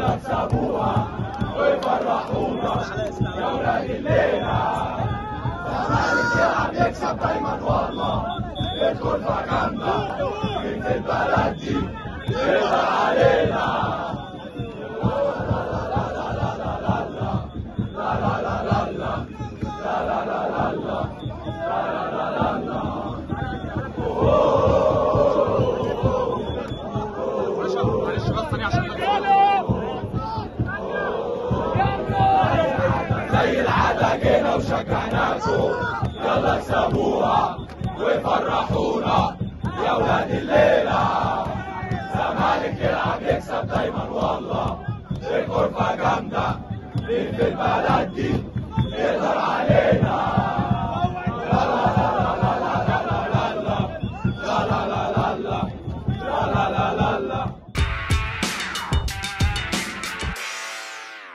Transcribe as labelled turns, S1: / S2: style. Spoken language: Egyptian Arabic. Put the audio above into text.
S1: يلا اكسبوها ويفرحونا يا ولاد الليلة الزمالك يلعب يكسب دايما والله الكلفة جامدة مين في البلد دي يقدر علينا زي العادة جينا وشجعناكم يلا اكسبوها وفرحونا يا ولاد الليلة زمالك يلعب يكسب دايما والله الغرفة جامدة مين في البلد دي يقدر علينا